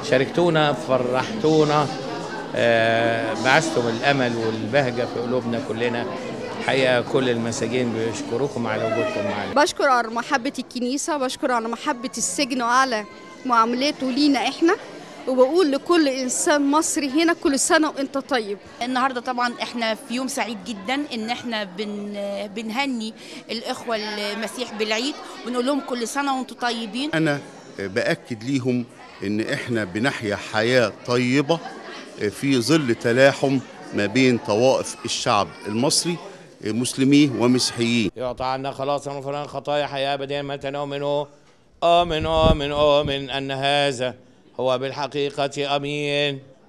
شاركتونا فرحتونا آه، بعثتم الامل والبهجه في قلوبنا كلنا حقيقه كل المساجين بيشكروكم على وجودكم معانا بشكر على محبة الكنيسة بشكر على محبة السجن وعلى معاملته لينا احنا وبقول لكل انسان مصري هنا كل سنة وانت طيب النهارده طبعا احنا في يوم سعيد جدا ان احنا بن بنهني الاخوه المسيح بالعيد ونقول لهم كل سنه وانتم طيبين أنا بأكد ليهم إن إحنا بنحيا حياة طيبة في ظل تلاحم ما بين طوائف الشعب المصري مسلميه ومسيحيين يعطى عنا خلاصا وغفران خطايا حياه ابديه ما نؤمن آمن آمن آمن أن هذا هو بالحقيقة أمين